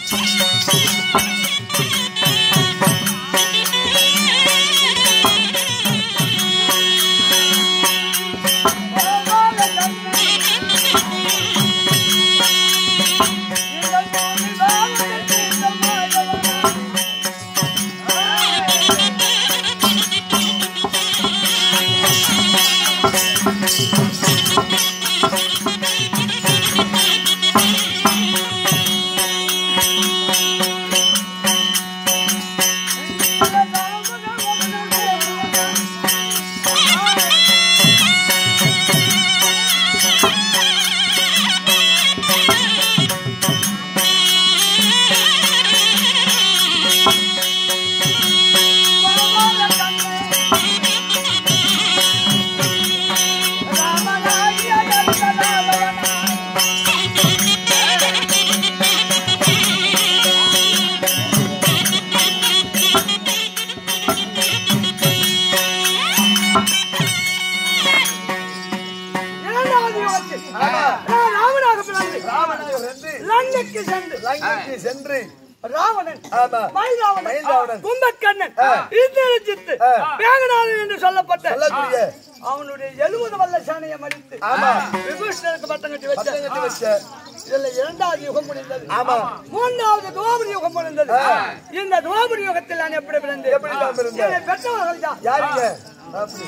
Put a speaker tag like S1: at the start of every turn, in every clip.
S1: இரண்டாவது யுகத்தில் நான் ராமனாக பிறந்து
S2: ராமனாக வந்து
S1: லங்கைக்கு சென்று
S2: லங்கைக்கு சென்று
S1: ராவணன்
S2: ஆமா.
S1: மயில்ராவணன்
S2: மயில்ராவணன்.
S1: கும்பக்கண்ணன்
S2: ஆ.
S1: இந்திரஜித்து
S2: ஆ.
S1: வேகநாதன் என்று சொல்லப்பட்ட
S2: சொல்லக்கூடிய
S1: அவனுடைய எழுபது வல்ல சாணையை மடித்து
S2: ஆமா.
S1: விபூஷணருக்கு பட்டம் கட்டி வச்ச
S2: பட்டம் கட்டி வச்ச
S1: இதுல இரண்டாவது யுகம் முடிந்தது
S2: ஆமா.
S1: மூன்றாவது துவாபரி யுகம் முடிந்தது இந்த துவாபரி யுகத்தில் நான் எப்படி பிறந்தேன்
S2: எப்படி தான் பிறந்த?
S1: என்னை பெற்றவர்கள் தான்
S2: யாருங்க அப்படி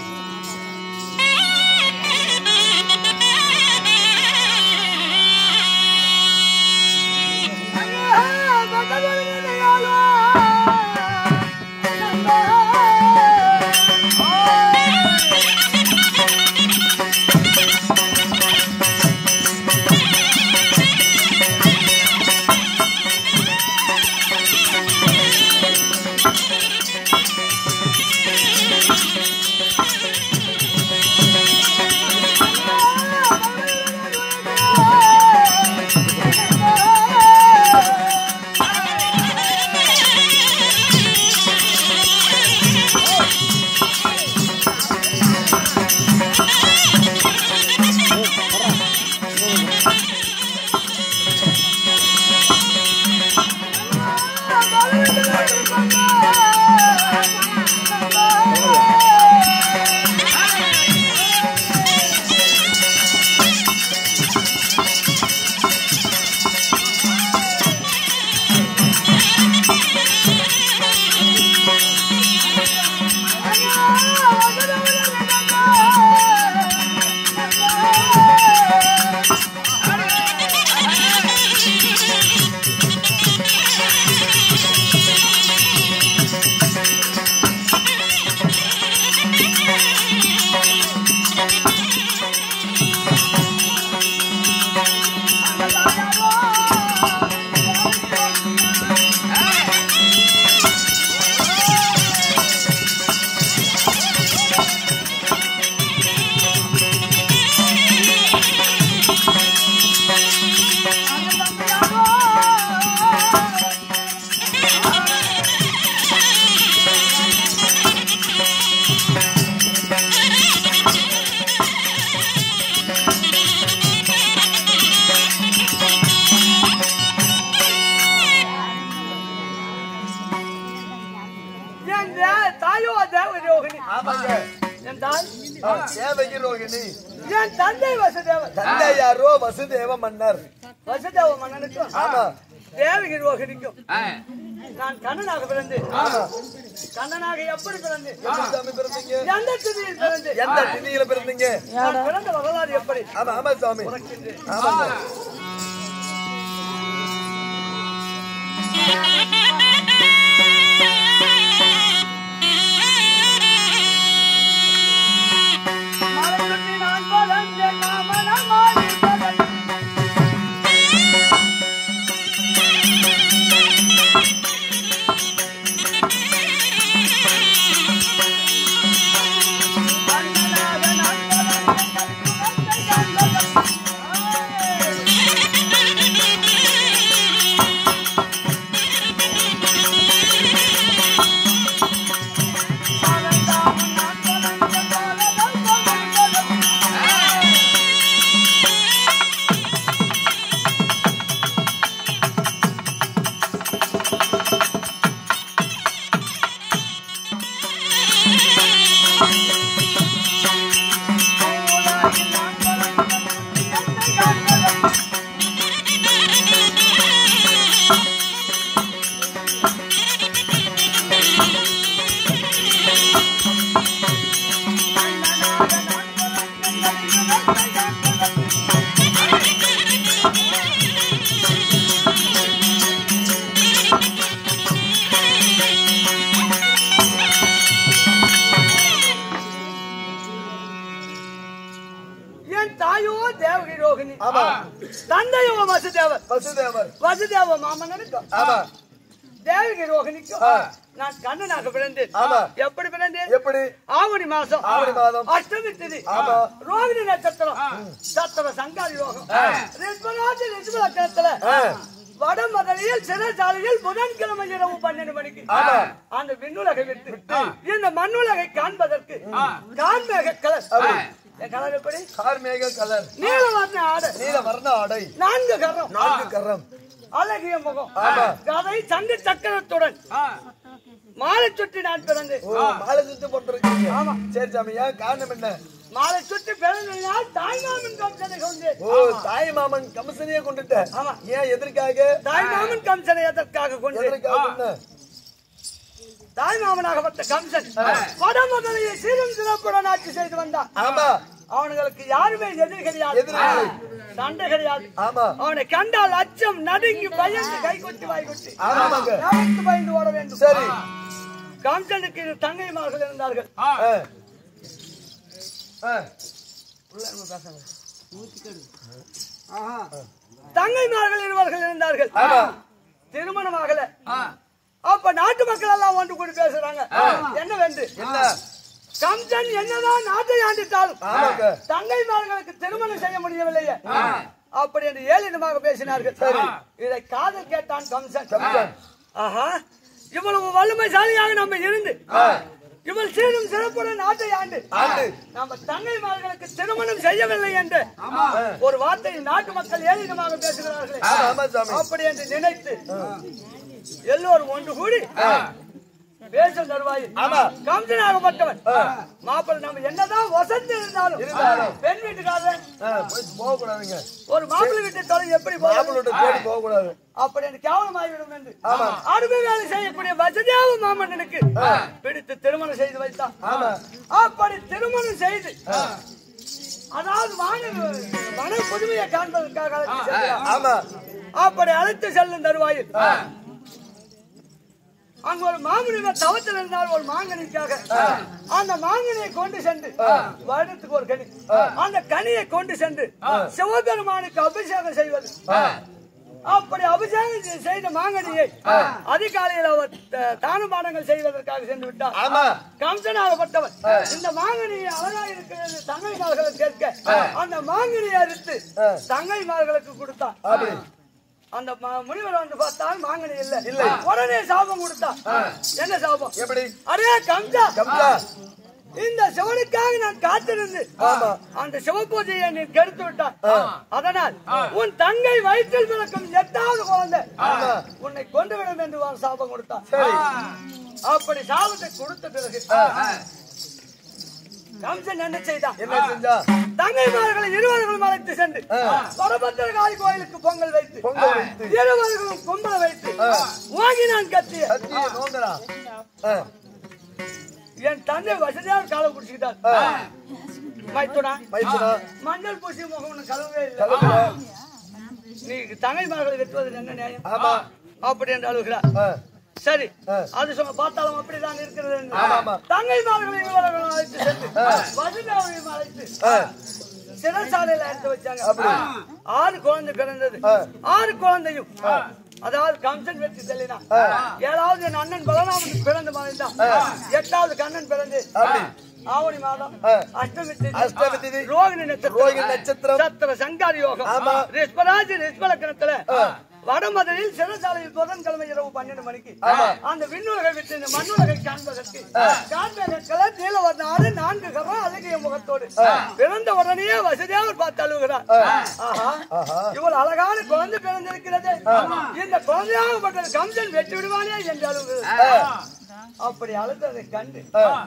S1: என் தே- தாயோ தேவரோகிணி
S2: ஆமாங்க
S1: என் தாய்
S2: ஆ, தேவகி ரோகிணி
S1: என் தந்தை வசுதேவன்
S2: தந்தை யாரோ வசுதேவ மன்னர்
S1: வசுதேவ மன்னனுக்கும்
S2: ஆமா.
S1: தேவகி ரோகிணிக்கும் நான் கண்ணனாக பிறந்து
S2: ஆமா.
S1: கண்ணனாக எப்படி பிறந்து
S2: எப்படி சாமி பிறந்தீங்க
S1: எந்த திதியில் பிறந்து
S2: எந்த திதியில பிறந்தீங்க
S1: நான் பிறந்த வரலாறு எப்படி
S2: ஆமா ஆமா சாமி ஆமாங்க
S1: மலையுற்றி நான் வளர்ந்த காமனமாய் இருப்பதை கண்ணனாக நான் வளர்ந்த கல்குலத்தை கண்டதை. ஆயே. தந்தையோ வசுதேவர்
S2: வசுதேவர்
S1: வசுதேவ மாமன்னனுக்கும்
S2: ஆமா
S1: தேவகி ரோகிணிக்கும்
S2: ஆ.
S1: நான் கண்ணனாக பிறந்தேன்
S2: ஆமா.
S1: எப்படி பிறந்தேன்
S2: எப்படி
S1: ஆவணி மாசம்
S2: ஆவணி மாதம்.
S1: அஷ்டமி திதி
S2: ஆமா.
S1: ரோகிணி நட்சத்திரம் சத்திர சங்காரி யோகம் ரிஷ்வராஜ ரிஷ்வலக்கணத்துல
S2: ஆ.
S1: வட மதுரையில் சிறைச்சாலையில் புதன்கிழமை இரவு பன்னெண்டு மணிக்கு
S2: ஆமா.
S1: அந்த விண்ணுலகை விட்டு இந்த மண்ணுலகை காண்பதற்கு காண்மேக கலர் என் கலர் எப்படி
S2: கார்மேக கலர்
S1: நீலவர்ண ஆடை
S2: நீல வர்ண ஆடை
S1: நான்கு கரம்
S2: நான்கு கரம்
S1: அழகிய முகம்
S2: ஆமா.
S1: கதை சங்கு சக்கரத்துடன் மாலை சுற்றி நான் பிறந்தேன்
S2: ஓ மாலை சுத்தி போட்டிருக்கீங்க
S1: ஆமா.
S2: சரி சாமி ஏன் காரணம் என்ன
S1: மாலை சுற்றி பிறந்ததினால் தாய்மாமன் கம்சனை கொண்டேன்
S2: ஓ தாய் மாமன் கமிஷனையே கொண்டுட்ட
S1: ஆமா.
S2: ஏன் எதற்காக
S1: தாய்மாமன் கம்சனை எதற்காக கொண்டேன்
S2: எதற்காக என்ன?
S1: தாய்மாமனாகப்பட்ட கம்சன் வட முதலையை சீரும் சிறப்புடன் ஆட்சி செய்து வந்தான்
S2: ஆமா
S1: அவனுங்களுக்கு யாருமே எதிரி கிடையாது
S2: எதிரி இல்லை.
S1: சண்டை கிடையாது
S2: ஆமா
S1: அவனை கண்டால் அச்சம் நடுங்கி பயந்து கை கொட்டி வாய் கொட்டி
S2: ஆமாங்க.
S1: யாருக்கு பயந்து ஓட வேண்டும்
S2: சரி
S1: கம்சனுக்கு இரு தங்கைமார்கள் இருந்தார்கள்
S2: ஆ. ஆ.
S1: தங்கைமார்கள் இருவர்கள் இருந்தார்கள்
S2: ஆமா.
S1: திருமணமாகல அப்ப நாட்டு மக்கள் எல்லாம் ஒன்று கூடி பேசுறாங்க என்னவென்று
S2: என்ன
S1: கம்சன் என்னதான் நாட்டை ஆண்டிட்டாலும்
S2: ஆமாங்க.
S1: தங்கைமார்களுக்கு திருமணம் செய்ய முடியவில்லையே அப்படி என்று ஏளினமாக பேசினார்கள் இதை காதல் கேட்டான் கம்சன்
S2: கம்சன்.
S1: ஆஹா இவ்வளவு வலிமைசாலியாக நம்ம இருந்து இவள் சீரும் சிறப்புடன் நாட்டை ஆண்டு
S2: ஆண்டு.
S1: நம்ம தங்கைமார்களுக்கு திருமணம் செய்யவில்லை என்று ஒரு வார்த்தையை நாட்டு மக்கள் ஏளினமாக பேசுகிறார்களே
S2: ஆமா, ஆமா சாமி.
S1: அப்படி என்று நினைத்து எல்லோரும் ஒன்று கூடி பேசும் தருவாயில்
S2: ஆமா.
S1: கம்சனாகப்பட்டவன் மாப்பிள்ளை நம்ம என்னதான் வசதி இருந்தாலும்
S2: இருந்தாலும்.
S1: பெண் வீட்டுக்காரன்
S2: ஆ, போய் போகக்கூடாதுங்க
S1: ஒரு மாப்பிள்ளை வீட்டு தொலை எப்படி போகும்
S2: மாப்பிள்ளோட தேடி போகக்கூடாது
S1: அப்படி எனக்கு கேவலமாகிவிடும் என்று அடிமை வேலை செய்யக்கூடிய வசதியாக மாமன்னனுக்கு பிடித்து திருமணம் செய்து வைத்தான்
S2: ஆமா.
S1: அப்படி திருமணம் செய்து அதாவது வான மன புதுமையை காண்பதற்காக அழைத்து செல்கிறார்.
S2: ஆமா
S1: அப்படி அழைத்து செல்லும் தருவாயில் அங்க ஒரு மாங்கனிவர் தவத்தில் இருந்தால் ஒரு மாங்கனிக்காக அந்த மாங்கனியை கொண்டு சென்று வருடத்துக்கு ஒரு கனி அந்த கனியை கொண்டு சென்று சிவபெருமானுக்கு அபிஷேகம் செய்வது அப்படி அபிஷேகம் செ- செய்த மாங்கனியை அதிகாலையில் அவர் த- தான பாடங்கள் செய்வதற்காக சென்று விட்டார்
S2: ஆமா
S1: கம்சனாகப்பட்டவன் இந்த மாங்கனியை அழகா இருக்கிறது தங்கைமார்களை கேட்க அந்த மாங்கனியை அறுத்து தங்கைமார்களுக்கு கொடுத்தான்
S2: அப்படி
S1: அந்த ம- முனிவர் வந்து பார்த்தால் மாங்கனி இல்ல இல்ல உடனே சாபம் கொடுத்தான் என்ன சாபம்
S2: எப்படி
S1: அரே கம்சா
S2: கம்சா
S1: இந்த சிவனுக்காக நான் காத்திருந்து
S2: ஆமா.
S1: அந்த சிவ பூஜையை நீ கெடுத்து விட்டான் அதனால் உன் தங்கை வயிற்றில் பிறக்கும் எட்டாவது குழந்தை
S2: ஆமா.
S1: உன்னை கொண்டு விடும் என்று ஒரு சாபம் கொடுத்தான்
S2: சரி
S1: அப்படி சாபத்தை கொடுத்த பிறகு கம்சன் என்ன செய்தான்
S2: என்ன செஞ்சா
S1: தங்கைமார்களை இருவர்களும் அழைத்து சென்று வரபத்திர காளி கோயிலுக்கு பொங்கல் வைத்து
S2: பொங்கல் வைத்து.
S1: இருவர்களும் கும்பல வைத்து வாங்கி நான் கத்திய
S2: கத்திய நோங்கடா ஆ,
S1: என் தந்தை வசதியாக காலை பிடிச்சிக்கிட்டார் மைத்துனா
S2: மைத்துனா
S1: மஞ்சள் பூசி முகம் ஒண்ணு கலவே இல்லை
S2: கலக்கல.
S1: நீ தங்கைமார்களை வெட்டுவது என்ன நியாயம்
S2: ஆமா.
S1: அப்படி என்று அழுகிறார்
S2: ஆ,
S1: சரி
S2: ஆ.
S1: அது சொன்ன பார்த்தாலும் அப்படிதான் இருக்கிறது என்று.
S2: ஆமா, ஆமா.
S1: தங்கைமார்களை இருவர்களும் அழைத்து சென்று வசுதாவையும் அழைத்து
S2: ஆ,
S1: சிறைச்சாலையில எடுத்து வச்சாங்க
S2: அப்படி.
S1: ஆறு குழந்தை பிறந்தது
S2: ஆ.
S1: ஆறு குழந்தையும் அதாவது கம்சன் வெற்றி செல்லினான் ஏழாவது என் அண்ணன் பலராமனுக்கு பிறந்து மறைந்தான் எட்டாவது கண்ணன் பிறந்து
S2: அப்படி.
S1: ஆவணி மாதம்
S2: ஆ.
S1: அஷ்டமி திதி.
S2: அஷ்டமி திதி.
S1: ரோகிணி நட்சத்திரம்
S2: ரோகிணி நட்சத்திரம்.
S1: சத்திர சங்காரி யோகம்
S2: ஆமா.
S1: ரிஷ்பராஜ் ரிஷ்பலக்கணத்துல வடமதுரையில் சிறைச்சாலையில் புதன்கிழமை இரவு பன்னெண்டு மணிக்கு
S2: ஆமா.
S1: அந்த விண்ணுலகை விட்டு இந்த மண்ணுலகை காண்பதற்கு காண்பதற்கெல்லாம் நீலவர்ண ஆறு நான்கு கரம் அழகிய முகத்தோடு பிறந்த உடனே வசதியாக பார்த்து அழுகிறார் ஆஹா
S2: ஆஹா.
S1: இவ்வளவு அழகான குழந்தை பிறந்திருக்கிறது இந்த குழந்தையாகப்பட்ட கம்சன் வெற்றி விடுவானே என்று அழுகிறது அப்படி அழுததை கண்டு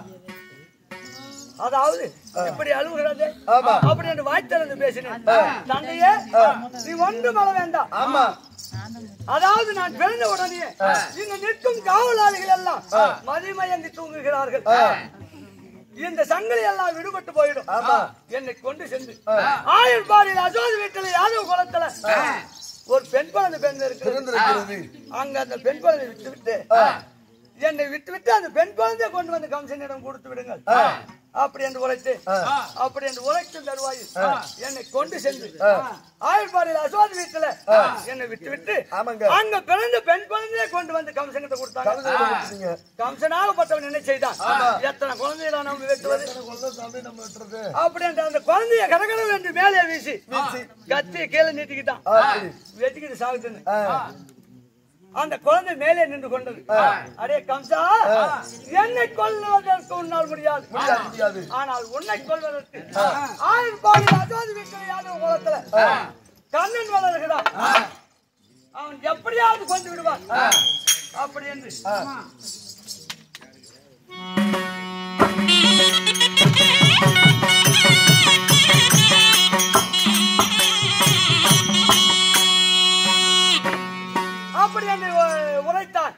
S1: அதாவது இப்படி அழுகிறது
S2: ஆமா.
S1: அப்படி என்று வாய் திறந்து பேசினேன் தந்தையே நீ ஒன்றும் அழ வேண்டாம்
S2: ஆமா
S1: அதாவது நான் பிறந்த உடனே இங்கு நிற்கும் காவலாளிகள் எல்லாம் மதிமயங்கி தூங்குகிறார்கள் இந்த சங்கிலி எல்லாம் விடுபட்டு போயிடும்
S2: ஆமா.
S1: என்னை கொண்டு சென்று ஆயுள் பாரியில் அசோது வீட்டில் யாதவ குளத்துல ஒரு பெண் குழந்தை பெண் இருக்கிறது
S2: பிறந்திருக்கிறது
S1: அங்க அந்த பெண் குழந்தை விட்டு விட்டு என்னை விட்டு விட்டு அந்த பெண் குழந்தையை கொண்டு வந்து கம்சனிடம் கொடுத்து விடுங்கள் அப்படி என்று உரைத்து அப்படி என்று உரைக்கும் தருவாயில் என்னை கொண்டு சென்று ஆயுர்பாடியில் அசோத் வீட்டுல என்னை விட்டு விட்டு
S2: ஆமாங்க.
S1: அங்க பிறந்த பெண் குழந்தையை கொண்டு வந்து கம்சங்கிட்ட கொடுத்தாங்க
S2: கவிதை கொடுத்தீங்க.
S1: கம்சனாகப்பட்டவன் என்ன செய்தான் எத்தனை குழந்தைகளை நம்ம வெட்டுவது
S2: எத்தனை கொல்லை சாமி நம்ம வெட்டுறது?
S1: அப்படி என்று அந்த குழந்தைய கடகடல் என்று மேலே வீசி கத்திய கீழே நீட்டிக்கிட்டான்
S2: அப்படி.
S1: வெட்டிக்கிட்டு சாகுதுன்னு
S2: ஆ.
S1: அந்த குழந்தை மேலே நின்று கொண்டது அடே கம்சா என்னை கொல்வதற்கு உன்னால் முடியாது
S2: முடியாது, முடியாது.
S1: ஆனால் உன்னை கொல்வதற்கு ஆயிரம் பாடி அதாவது வீட்டில் யாரும் குளத்துல கண்ணன் வளர்கிறான் அவன் எப்படியாவது கொண்டு விடுவான் அப்படி என்று அப்படி என்று உ- உரைத்தான்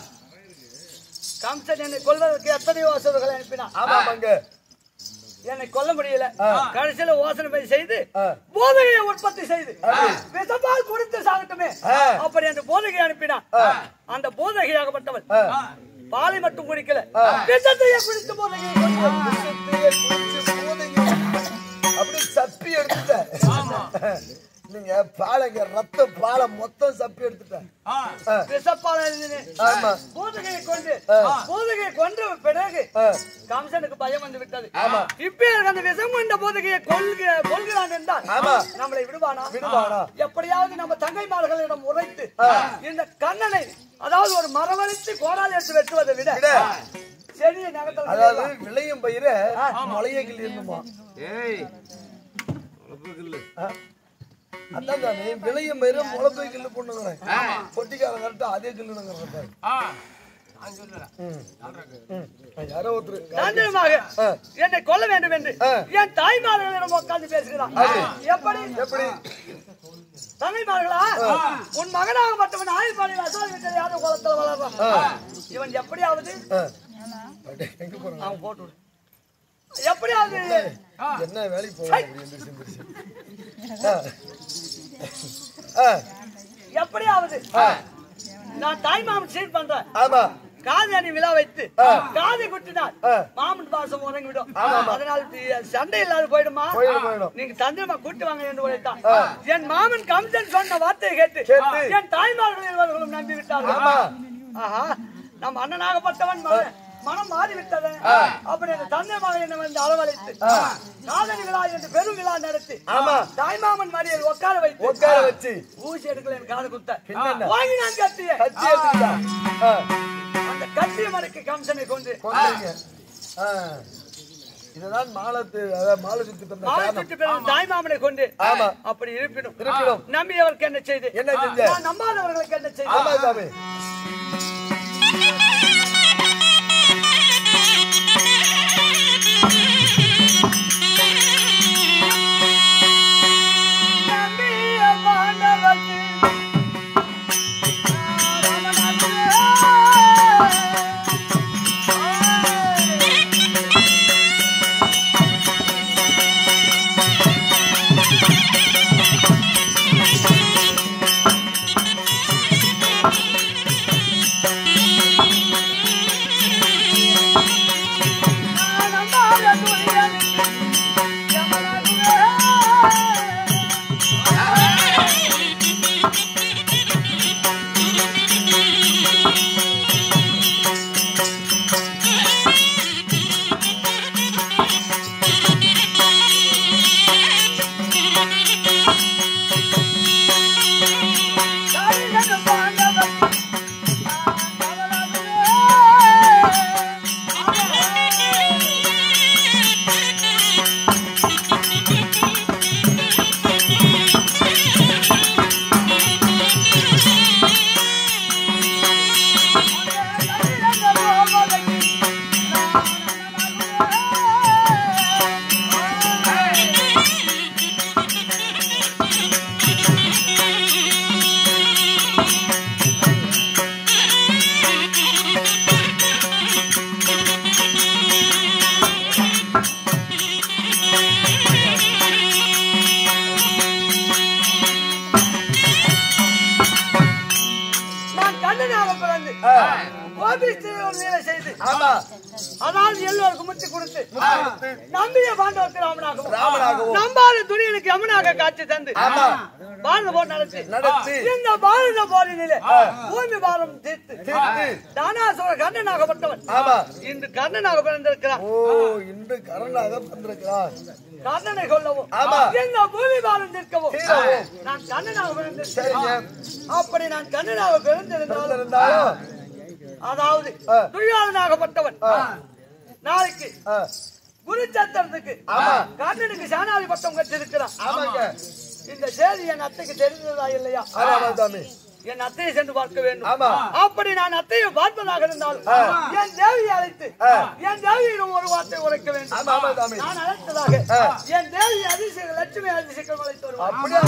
S1: கம்சன் என்னை கொல்வதற்கு எத்தனையோ அசுரர்களை அனுப்பினான்
S2: ஆமா, ஆமாங்க.
S1: என்னை கொல்ல முடியல கடைசியில யோசனை போய் செய்து
S2: ஆ.
S1: போதகையை உற்பத்தி செய்து விஷப்பால் குடித்து சாகட்டுமே
S2: ஆ.
S1: அப்படி என்று போதகை அனுப்பினான் அந்த போதகையாகப்பட்டவன் பாலை மட்டும் குடிக்கல விஷத்தையே குடித்து போதகையை கொண்டு
S2: விஷத்தையே குடிச்சு போதைங்க. அப்படியே சப்பி எடுத்துட்டேன். நீங்க பாலைங்க ரத்த பாலை மொத்தம் சப்பி எடுத்துட்டேன் ஆ.
S1: விஷப்பால் எழுதினு
S2: ஆமா.
S1: போதகையை கொண்டு போதகையை கொன்ற பிறகு
S2: ஆ.
S1: கம்சனுக்கு பயம் வந்து விட்டது இப்ப எனக்கு அந்த விஷம் கொண்ட போதகையை கொள்க கொள்கிறான் என்றால்
S2: ஆமா.
S1: நம்மளை விடுவானா
S2: விடுவானா?
S1: எப்படியாவது நம்ம தங்கைமார்களிடம் உரைத்து இந்த கண்ணனை அதாவது ஒரு மரவழித்து கோடால் எடுத்து வெட்டுவதை விட
S2: விட.
S1: செடியை நகர்த்தல்
S2: அதாவது விளையும் பயிர முளைய கிள்ளிடணுமா அதான் தானே விளையும் பயிர முளப்பை கிள்ளு பண்ணுங்களேன் பொட்டிக்காரன் கரெக்டா அதே கிள்ளுனுங்கிறத யாரோ ஒருத்தர்
S1: தந்திரமாக
S2: ஆ.
S1: என்னை கொல்ல வேண்டும் என்று
S2: ஆ.
S1: என் தாய்மார்களிடம் உட்கார்ந்து பேசுகிறான் எப்படி
S2: எப்படி
S1: தங்கைமார்களா உன் மகனாகப்பட்டவன் ஆயுள் பாலியில் அசோல் விட்டது யாரும் குளத்துல வளர்றான் இவன் எப்படியாவது
S2: ஆ. அடே, எங்க போறான்
S1: அவன் போட்டு விடு. எப்படியாவது
S2: என்ன வேலைக்கு போவோம் அப்படி எந்திரிச்சு எந்திரிச்சு. ஆ. ஆ.
S1: எப்படியாவது நான் தாய் மாமன் சீட் பண்றேன்
S2: ஆமா
S1: காது அணி விழா வைத்து காதை குட்டினால்
S2: ஆ.
S1: மாமன் பாசம் உறங்கிவிடும் அதனால் தி- சண்டை இல்லாத போயிடுமா
S2: போயிடும், போயிடும்.
S1: நீங்க தந்திரமா கூட்டு வாங்க என்று உழைத்தான் என் மாமன் கம்சன் சொன்ன வார்த்தையை கேட்டு
S2: கேட்டு.
S1: என் தாய்மார்கள் இருவர்களும் நம்பி விட்டார்கள்
S2: ஆமா.
S1: ஆஹா நம்ம அண்ணனாகப்பட்டவன் மகன் மனம் மாறி விட்டது அப்படி அந்த தந்தைமாக என்ன வந்து அளவழைத்து காதலி விழா என்று பெரும் விழா நடத்தி
S2: ஆமா.
S1: தாய்மாமன் மடியில் உட்கார வைத்து
S2: உட்கார வச்சு
S1: ஊசி எடுக்கல என் காது குத்த
S2: என்னென்ன?
S1: வாங்கி நான் கத்திய
S2: கச்சி எடுத்துக்கிட்டா ஆ.
S1: அந்த கத்திய மறைக்கு கம்சனை கொண்டு
S2: கொண்டாங்க. ஆ. இதுதான் மாலத்து அதாவது மாலை சுத்தி தந்த
S1: மாலை
S2: காரணம்
S1: சுட்டு பிறகு தாய்மாமனை கொண்டு
S2: ஆமா.
S1: அப்படி இருப்பினும்
S2: இருப்பினும்.
S1: நம்பியவருக்கு என்ன செய்து
S2: என்ன செஞ்ச?
S1: நான் நம்பாதவர்களுக்கு என்ன
S2: ஆமா
S1: செய்து
S2: சாமி
S1: நம்பிய மாணவர்க்கு நான் கண்ணனாக பிறந்து கோபிஸ்திரி ஒரு வேலை செய்து
S2: ஆமா
S1: அதாவது எல்லோருக்கும் முத்தி கொடுத்து நம்பிய பாண்டவருக்கு ராமனாகவும்
S2: ராமனாகவும்.
S1: நம்பாத துணியனுக்கு யமுனாக காட்சி தந்து
S2: ஆமா.
S1: பாரத போர் நடத்தி
S2: நடத்தி.
S1: இந்த பாரத போரினிலே பூமி பாரம் தீர்த்து
S2: தீர்த்து.
S1: தானாசுர கர்ணனாகப்பட்டவன்
S2: ஆமா
S1: இன்று கர்ணனாக பிறந்திருக்கிறான்
S2: ஓ இன்று கரண்டாக வந்திருக்கிறான்
S1: கர்ணனை கொல்லவும்
S2: ஆமா.
S1: இந்த பூமி பாரம் தீர்க்கவும்
S2: தீரவும்.
S1: நான் கண்ணனாக பிறந்திருக்கிறேன்
S2: சரிங்க
S1: அப்படி நான் கண்ணனாக பிறந்திருந்தாலும்
S2: இருந்தாலும்
S1: அதாவது
S2: ஆ.
S1: துரியோதனாகப்பட்டவன் நாளைக்கு
S2: ஆ,
S1: குருச்சத்திரத்துக்கு
S2: ஆமா.
S1: கர்ணனுக்கு சேனாதி பட்டம் கட்டிருக்கிறான்
S2: ஆமாங்க
S1: இந்த செய்தி என் அத்தைக்கு தெரிந்ததா இல்லையா
S2: ஆமா சாமி
S1: என் அத்தையை சென்று பார்க்க வேண்டும்
S2: ஆமா.
S1: அப்படி நான் அத்தையை பார்ப்பதாக இருந்தாலும் என் தேவியை அழைத்து என் தேவியிடம் ஒரு வார்த்தை உரைக்க வேண்டும்
S2: ஆமா ஆமா சாமி
S1: நான் அழைத்ததாக என் தேவி அதிசய லட்சுமி அதிசயம் அழைத்து வருவார்
S2: அப்படியே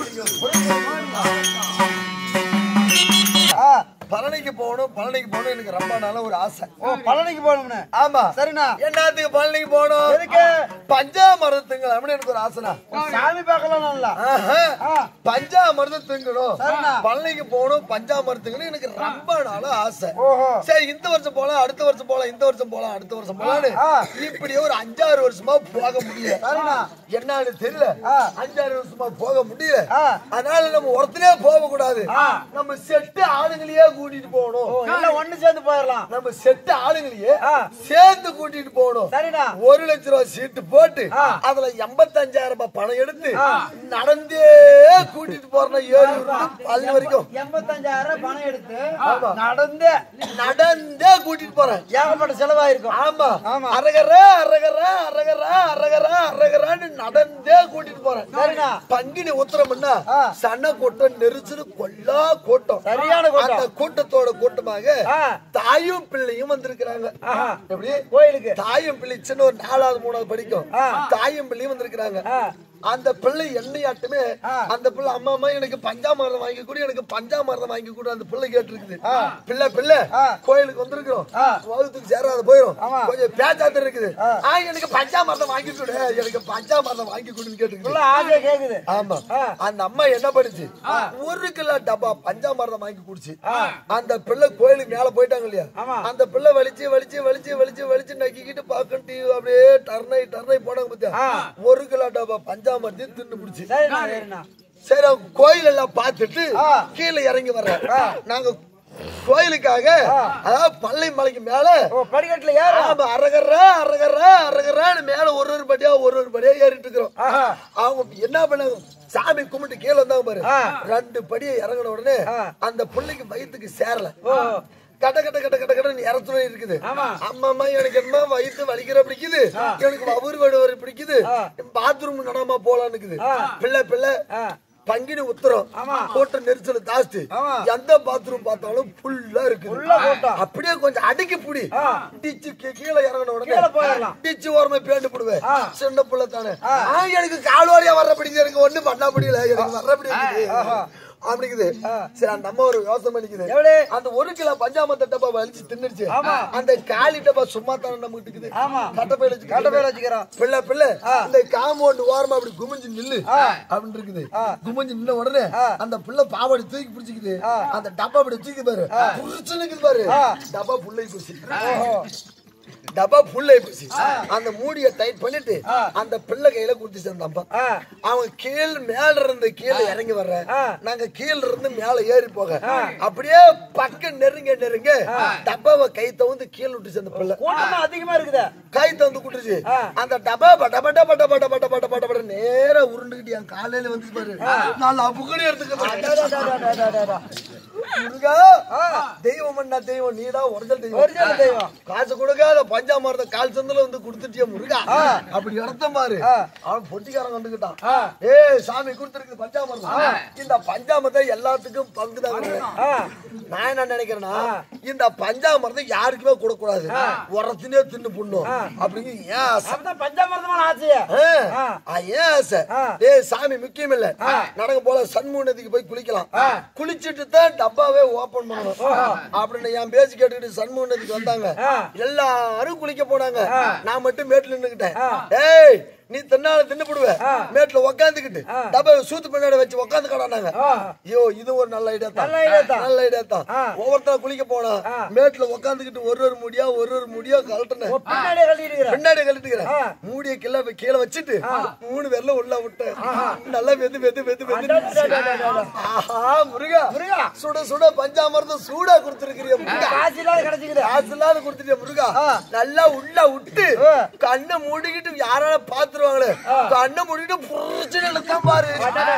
S2: ஆ, பழனிக்கு போகணும் பழனிக்கு போகணும் எனக்கு ரொம்ப நாள ஒரு ஆசை
S3: ஓ பழனிக்கு போகணும்னு
S2: ஆமா
S3: சரிண்ணா
S2: என்னத்துக்கு பழனிக்கு போகணும்
S3: எதுக்கு?
S2: பஞ்சாமரத்துங்க அப்படின்னு எனக்கு ஒரு ஆசைனா
S3: சாமி பார்க்கலாம் நல்லா
S2: ஆஹா. பஞ்சாமிர்தம் திங்கணும்
S3: சரிண்ணா.
S2: பழனிக்கு போகணும் பஞ்சாமிர்தத்துக்குன்னு எனக்கு ரொம்ப நாளா ஆசை
S3: ஓஹோ
S2: சரி இந்த வருஷம் போலாம் அடுத்த வருஷம் போலாம் இந்த வருஷம் போலாம் அடுத்த வருஷம் போலான்னு
S3: ஆ.
S2: இப்படியே ஒரு அஞ்சாறு வருஷமா போக முடியல
S3: சரிண்ணா.
S2: என்னன்னு தெரியல
S3: ஆ.
S2: அஞ்சாறு வருஷமா போக முடியல
S3: ஆ.
S2: அதனால நம்ம ஒருத்தனே போக கூடாது நம்ம செட்டு ஆளுங்களையே கூட்டிட்டு
S3: ஓ
S2: போகணும்
S3: எல்லாம் ஒண்ணு சேர்ந்து போயிடலாம்
S2: நம்ம செட்டு ஆளுங்களையே
S3: ஆ.
S2: சேர்ந்து கூட்டிட்டு போகணும்
S3: சரிண்ணா
S2: ஒரு லட்ச ரூபாய் சீட்டு போட்டு
S3: ஆ.
S2: அதுல எண்பத்தஞ்சாயிரம் ரூபாய் பணம் எடுத்து நடந்தே கூட்டிட்டு போறேன் ஏழு பள்ளி வரைக்கும்
S3: எண்பத்தஞ்சாயிரம் ரூபாய் பணம் எடுத்து
S2: ஆமா.
S3: நடந்து
S2: நடந்தே கூட்டிட்டு போறேன்
S3: ஏகப்பட்ட செலவாயிருக்கும்
S2: ஆமா
S3: ஆமா.
S2: அரகர அரகர அரகர அரகர அரகரான்னு நடந்தே கூட்டிட்டு போறேன்
S3: சரிண்ணா.
S2: பங்கினி உத்தரம்னா
S3: ஆ.
S2: சன கூட்டம் நெரிசல் கொல்லா கூட்டம்
S3: சரியான கூட்டம்.
S2: அந்த கூட்டத்தோட கூட்டமாக
S3: ஆ.
S2: தாயும் பிள்ளையும் வந்திருக்கிறாங்க
S3: ஆஹா.
S2: எப்படி
S3: கோயிலுக்கு
S2: தாயும் பிள்ளை சின்ன ஒரு நாலாவது மூணாவது படிக்கும்
S3: ஆ.
S2: தாயும் பிள்ளையும் வந்திருக்கிறாங்க
S3: ஆ.
S2: அந்த பிள்ளை என்னையாட்டுமே
S3: ஆ.
S2: அந்த பிள்ளை அம்மா அம்மா எனக்கு பஞ்சாமிரதம் வாங்கி கொடு எனக்கு பஞ்சாமிரதம் வாங்கி கொடு அந்த பிள்ளை கேட்டு இருக்குது பிள்ளை பிள்ளை
S3: ஆ.
S2: கோயிலுக்கு வந்திருக்கிறோம்
S3: ஆ.
S2: வகுத்துக்கு சேராத போயிடும்
S3: ஆமா.
S2: கொஞ்சம் பேச்சாத்து இருக்குது ஆ எனக்கு பஞ்சாமிரதம் வாங்கி கொடு எனக்கு பஞ்சாமிரதம் வாங்கி கொடுன்னு கேட்டுருக்கு
S3: உள்ள ஆசையா கேக்குது
S2: ஆமா
S3: ஆ.
S2: அந்த அம்மா என்ன பண்ணுச்சு ஒரு கிலோ டப்பா பஞ்சாமிரதம் வாங்கி குடிச்சு அந்த பிள்ளை கோயிலுக்கு மேல போயிட்டாங்க இல்லையா
S3: ஆமா.
S2: அந்த பிள்ளை வலிச்சு வலிச்சு வலிச்சு வலிச்சு வலிச்சு நக்கிக்கிட்டு பாக்கட்டி அப்படியே டர்னை டர்னை போனாங்க பத்தியா
S3: ஆ.
S2: ஒரு கிலோ டப்பா பஞ்சாமிரத்தையும் தின்னு பிடிச்சு
S3: சரிண்ணா சரிண்ணா
S2: சரி அவங்க கோயில் எல்லாம் பார்த்துட்டு
S3: ஆ.
S2: கீழே இறங்கி வர்றேன் நாங்க கோயிலுக்காக அதாவது பள்ளி மலைக்கு மேல
S3: ஓ படிக்கட்டுல ஏறும்
S2: ஆமா அரகரா அரகரா அரகரான்னு மேல ஒரு ஒரு படியா ஒரு ஒரு படியா ஏறிட்டு இருக்கிறோம்
S3: ஆஹா.
S2: அவங்க என்ன பண்ணாங்க சாமி கும்பிட்டு கீழே வந்தாங்க பாரு
S3: ஆ.
S2: ரெண்டு படியை இறங்கின உடனே
S3: ஆ.
S2: அந்த பிள்ளைக்கு வயித்துக்கு சேரல
S3: ஓ
S2: கட்ட கட்ட கட்ட கட்ட கட்ட இறத்துறை இருக்குது
S3: ஆமா.
S2: அம்மா அம்மா எனக்கு என்ன வயித்து வலிக்கிற பிடிக்குது எனக்கு அவரு வடுவரு பிடிக்குது பாத்ரூம் நடாம போலான்னு இருக்குது பிள்ளை பிள்ளை
S3: ஆ.
S2: பங்கினி உத்தரம் கூட்ட நெரிசல் ஜாஸ்தி
S3: ஆமா.
S2: எந்த பாத்ரூம் பார்த்தாலும் ஃபுல்லா இருக்குது
S3: உள்ள கூட்டம்.
S2: அப்படியே கொஞ்சம் அடக்கி புடி டிச்சு கீ- கீழே இறங்கின உடனே
S3: கீழே போயிடலாம்.
S2: டிச்சு ஓரமா பேண்டு போடுவேன் சின்ன புள்ள தானே ஆ, எனக்கு கால் வாரியா வர்ற பிடிக்குது எனக்கு ஒண்ணு பண்ண முடியல எனக்கு வர்ற பிடிக்குது அப்படிங்குது சரி அந்த அம்மா ஒரு யோசனை பண்ணிக்குது
S3: எவ்வளவு?
S2: அந்த ஒரு கிலோ பஞ்சாமத்த டப்பா வலிச்சு தின்னுடுச்சு
S3: ஆமா.
S2: அந்த காலி டப்பா சும்மா தானே நம்ம இருக்குது
S3: ஆமா.
S2: கட்ட பையில வச்சு
S3: கட்ட பையில வச்சுக்கிறோம்.
S2: பிள்ளை பிள்ளை இந்த காம்பவுண்ட் ஓரமா அப்படி குமிஞ்சு நில்லு அப்படின்னு இருக்குது குமிஞ்சு நின்ன உடனே அந்த பிள்ளை பாவாடி தூக்கி பிடிச்சிக்குது அந்த டப்பா அப்படி தூக்கி பாரு புடிச்சு நிக்குது பாரு டப்பா புள்ளை போச்சு டப்பா புள்ளை போச்சு அந்த மூடிய டைட் பண்ணிட்டு அந்த பிள்ளை கையில குடுத்துச்சு அந்த அம்மா
S3: ஆ.
S2: அவன் கீழ் மேல இருந்து கீழே இறங்கி வர்ற நாங்க கீழ இருந்து மேல ஏறி போக அப்படியே பக்கம் நெருங்க நெருங்க டப்பாவை கை தவுந்து கீழே விட்டுச்சு அந்த பிள்ளை
S3: கூட்டம் தான் அதிகமா இருக்குதே
S2: கை தந்து குட்டுச்சு அந்த டப்பா பட்ட பட்ட பட்ட பட்ட பட்ட பட்ட பட்ட பட்ட நேரா உருண்டுகிட்டு என் காலையில வந்து பாரு நாலு அப்புக்கடி எடுத்துக்கிறேன் முருகா தெய்வம் என்ன தெய்வம் நீதான் ஒரிஜினல் தெய்வம்
S3: ஒரிஜினல் தெய்வம்.
S2: காசு கொடுக்காத பஞ்சாமிரத கால் சந்தில வந்து கொடுத்துட்டிய முருகா அப்படி இடத்த பாரு அவன் பொட்டிக்காரன் கண்டுக்கிட்டான் ஏய் சாமி கொடுத்துருக்கு பஞ்சாமிரதம் இந்த பஞ்சாமிரத்தை எல்லாத்துக்கும் பங்குதான் நான் என்ன நினைக்கிறேன்னா இந்த பஞ்சாமிரதம் யாருக்குமே கொடுக்கூடாது உரத்தினே தின்னு புண்ணும் அப்படிங்க ஏன் ஆசை
S3: அப்பதான் பஞ்சாமிரதமான ஆசையா
S2: ஆ, ஆ, ஏன் ஆசை ஏய் சாமி முக்கியம் இல்ல நடக்க போல சண்முக நதிக்கு போய் குளிக்கலாம் குளிச்சிட்டு தான் டப்பாவே ஓபன் பண்ணணும் அப்படின்னு என் பேச்சு கேட்டுக்கிட்டு சண்முக நதிக்கு வந்தாங்க எல்லாரும் குளிக்க போனாங்க நான் மட்டும் மேட்ல நின்னுக்கிட்டேன் ஏய் நீ தின்னால தின்னு போடுவ மேட்ல உக்காந்துக்கிட்டு டப்பா சூத்து பின்னாடி வச்சு உக்காந்து கடானாங்க ஐயோ இது ஒரு நல்ல ஐடியா தான்
S3: நல்ல idea தான்.
S2: நல்ல ஐடியா தான் ஒவ்வொருத்தர குளிக்க போனா மேட்ல உக்காந்துக்கிட்டு ஒரு ஒரு முடியா ஒரு ஒரு முடியா கழட்டினேன்
S3: பின்னாடியே கழட்டி இருக்கிற
S2: பின்னாடி கழட்டுக்கிறேன் மூடிய கீழே கீழே வச்சுட்டு மூணு பேர்ல உள்ள விட்டேன் நல்லா வெது வெது வெது வெது ஆஹா முருகா முருகா சுட சுட பஞ்சாமிர்தம் சூடா கொடுத்துருக்கிறிய முருகா
S3: காசு இல்லாத கிடைச்சிக்கிது
S2: காசு இல்லாத கொடுத்துட்டிய முருகா நல்லா உள்ள விட்டு கண்ணை மூடிக்கிட்டு யாரால பாத்துருவாங்களே கண்ணை மூடிக்கிட்டு புரிச்சு இழுத்தான் பாரு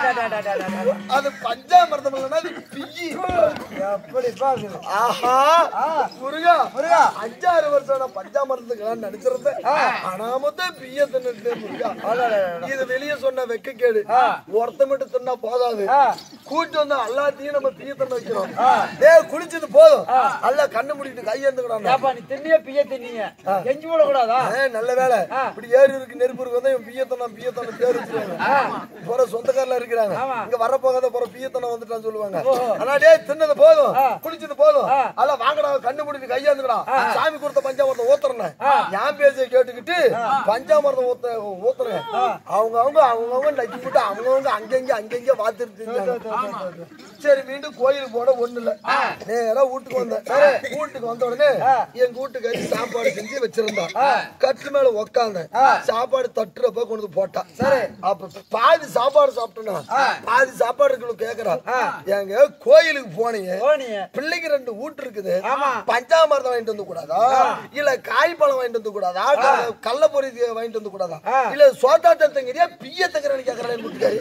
S2: அது பஞ்சாமிர்தம் இல்லைன்னா அது பிய்யி
S3: எப்படி பாக்குது
S2: ஆஹா முருகா முருகா அஞ்சாறு வருஷம் நான் பஞ்சாமிரத்துக்கு நினைச்சிருந்தேன் ஆனாமத்தே பிய தின்னு முருகா இது வெளிய சொன்ன வெக்க கேடு ஒருத்த மட்டும் தின்னா போதாது கூட்டு வந்தா எல்லாத்தையும் நம்ம பிய தின்ன வைக்கிறோம் டேய் குளிச்சது போதும் நல்லா கண்ணு மூடிட்டு கையேந்துக்கிறான்
S3: ஏப்பா நீ தின்னிய பிய தின்னீங்க எஞ்சி போட கூடாதா
S2: நல்ல வேலை இப்படி ஏறி இருக்கு நெருப்பு இருக்கு வந்து பியத்தனம் பியத்தனம் பேர் வச்சிருக்காங்க போற சொந்தக்காரல இருக்கிறாங்க இங்க வர போகாத போற பியத்தனம் வந்துட்டான்னு சொல்லுவாங்க ஆனா டேய் தின்னது போதும் குளிச்சது போதும் அதெல்லாம் வாங்கடா கண்ணு மூடிட்டு கையாந்துக்கடா சாமி கொடுத்த பஞ்சாமிரதம் ஊத்துறேன் என் பேச்சை கேட்டுக்கிட்டு பஞ்சாமிரதம் ஊத்த ஊத்துறேன் அவங்க அவங்க அவங்க அவங்க நக்கி போட்டு அவங்க அவங்க அங்கங்க அங்கங்க பாத்துட்டு சரி மீண்டும் கோயிலுக்கு போன ஒண்ணு இல்ல நேரா வீட்டுக்கு வந்தேன் வீட்டுக்கு வந்த உடனே எங்க வீட்டுக்கு சாப்பாடு செஞ்சு வச்சிருந்தா கட்டு மேல உக்காந்தேன் சாப்பாடு தட்டுறப்ப கொண்டு வந்து போட்டா சரி அப்ப பாதி சாப்பாடு சாப்பிட்டோம்னா பாதி சாப்பாடு இருக்கணும் கேக்குறா எங்க கோயிலுக்கு போனீங்க
S3: போனீங்க
S2: பிள்ளைக்கு ரெண்டு வீட்டு இருக்குது பஞ்சாமிரதம் வாங்கிட்டு வந்து கூடாதா இல்ல காய் பழம் வாங்கிட்டு வந்து கூடாதா க- கடல பொரி வாங்கிட்டு வந்து கூடாதா இல்ல சோத்தாட்டத்தங்கிறியா பிய தங்கறன்னு கேக்குறேன் என் குட்டுக்காரி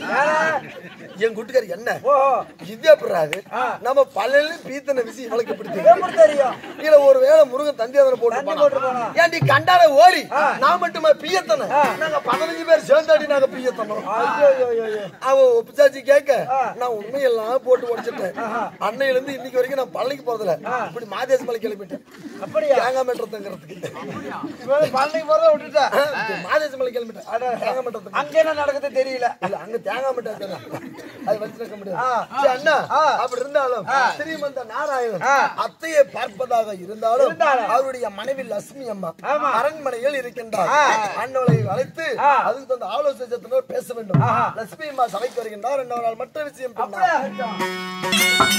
S2: என் குட்டுக்காரி என்ன
S3: ஓஹோ
S2: இது எப்படாது நம்ம பல்லு பீத்தனை விசி இவளுக்கு பிடிச்சி
S3: எப்படி தெரியும்
S2: இல்ல ஒரு வேளை முருகன் தந்தியாதன போட்டு
S3: போட்டிருப்பானா?
S2: ஏன்டி கண்டார ஓரி நான் மட்டுமா பியத்தன நாங்க பதினஞ்சு பேர் சேர்ந்தாடி நாங்க பியத்தனோம்
S3: ஐயோ ஐயோ ஐயோ
S2: அவ ஒப்பிச்சாச்சு கேட்க நான் உண்மையெல்லாம் போட்டு உடைச்சிட்டேன் அன்னையில இருந்து இன்னைக்கு வரைக்கும் நான் பழனிக்கு போறதில்ல இப்படி மாதேச மலை கிளம்பிட்டேன்
S3: அப்படியா
S2: தேங்காய் மேட்டத்துங்கிறதுக்கு
S3: இவன் பழனிக்கு போறத விட்டுட்டா
S2: மாதேச மலை கிளம்பிட்டேன் தேங்காய் மேட்டத்துக்கு
S3: அங்க என்ன நடக்குது தெரியல
S2: இல்ல அங்க தேங்காய் மிட்டாய் தரேன். அது வச்சிருக்க முடியாது சரி, அண்ணா அப்படி இருந்தாலும் ஸ்ரீமந்த நாராயணன் அத்தையை பார்ப்பதாக இருந்தாலும் அவருடைய மனைவி லட்சுமி அம்மா அரண்மனையில் இருக்கின்றார் அண்ணவளை அழைத்து அதுக்கு தந்த ஆலோசனை சத்தினர் பேச வேண்டும் லட்சுமி அம்மா சபைக்கு வருகின்றார் ரெண்டாவது நாள் மற்ற விஷயம் பின்னால்.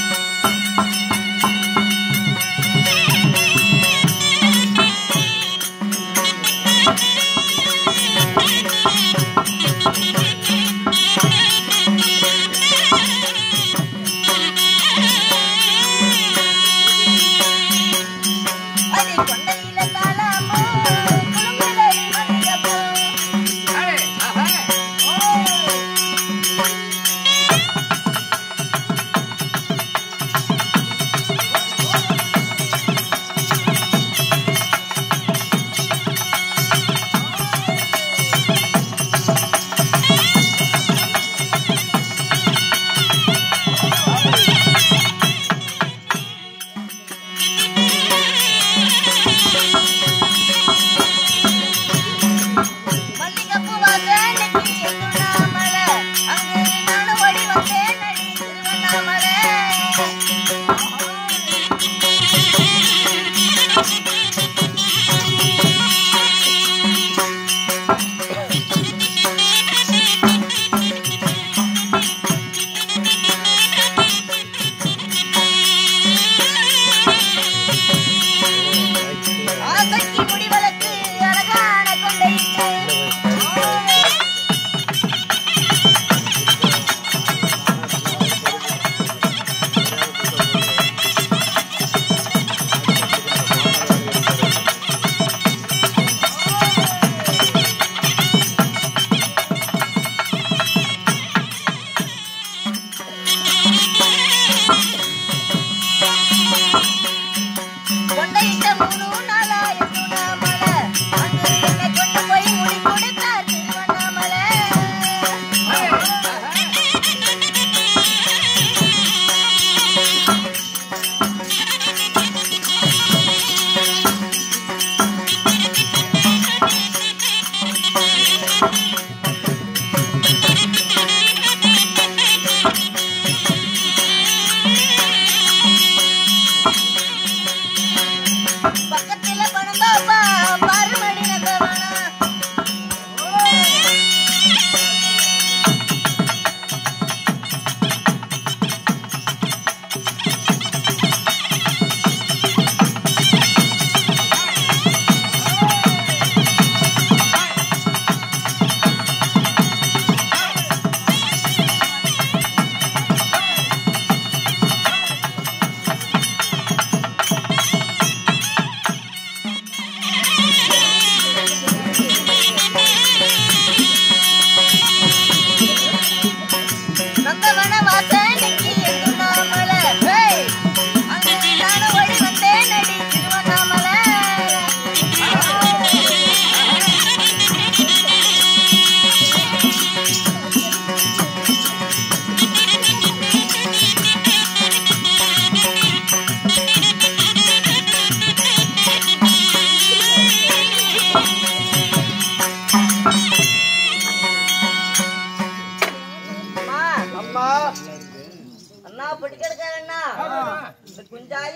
S4: அடி கொண்டையில தாளமோ குலுங்குதடி மல்லிகைப்பூ. மல்லிகைப்பூ வாசனைக்கு திருவண்ணாமலை. அங்கு நானும் ஓடி வந்தேனடி திருவண்ணாமலை. ஆசைக்கு முடிவளர்த்து அழகான கொண்டையிட்டு